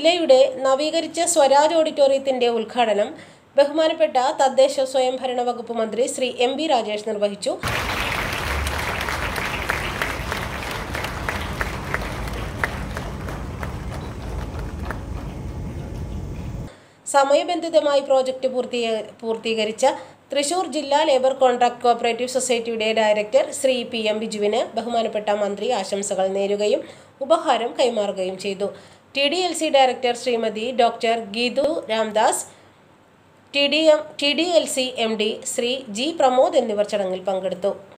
ജില്ലയുടെ നവീകരിച്ച സ്വരാജ് ഓഡിറ്റോറിയത്തിന്റെ ഉദ്ഘാടനം ബഹുമാനപ്പെട്ട തദ്ദേശ സ്വയംഭരണ വകുപ്പ് മന്ത്രി ശ്രീ എം ബി രാജേഷ് നിർവഹിച്ചു സമയബന്ധിതമായി പ്രോജക്റ്റ് പൂർത്തീക പൂർത്തീകരിച്ച തൃശൂർ ജില്ലാ ലേബർ കോൺട്രാക്ട് കോഓപ്പറേറ്റീവ് സൊസൈറ്റിയുടെ ഡയറക്ടർ ശ്രീ പി എം ബിജുവിന് ബഹുമാനപ്പെട്ട മന്ത്രി ആശംസകൾ നേരുകയും ഉപഹാരം കൈമാറുകയും ചെയ്തു T D L C director Shrimati doctor Geethu Ramdas T D M T D L C M D Shri G Pramod എന്നിവർ ചടങ്ങിൽ പങ്കെടുത്തു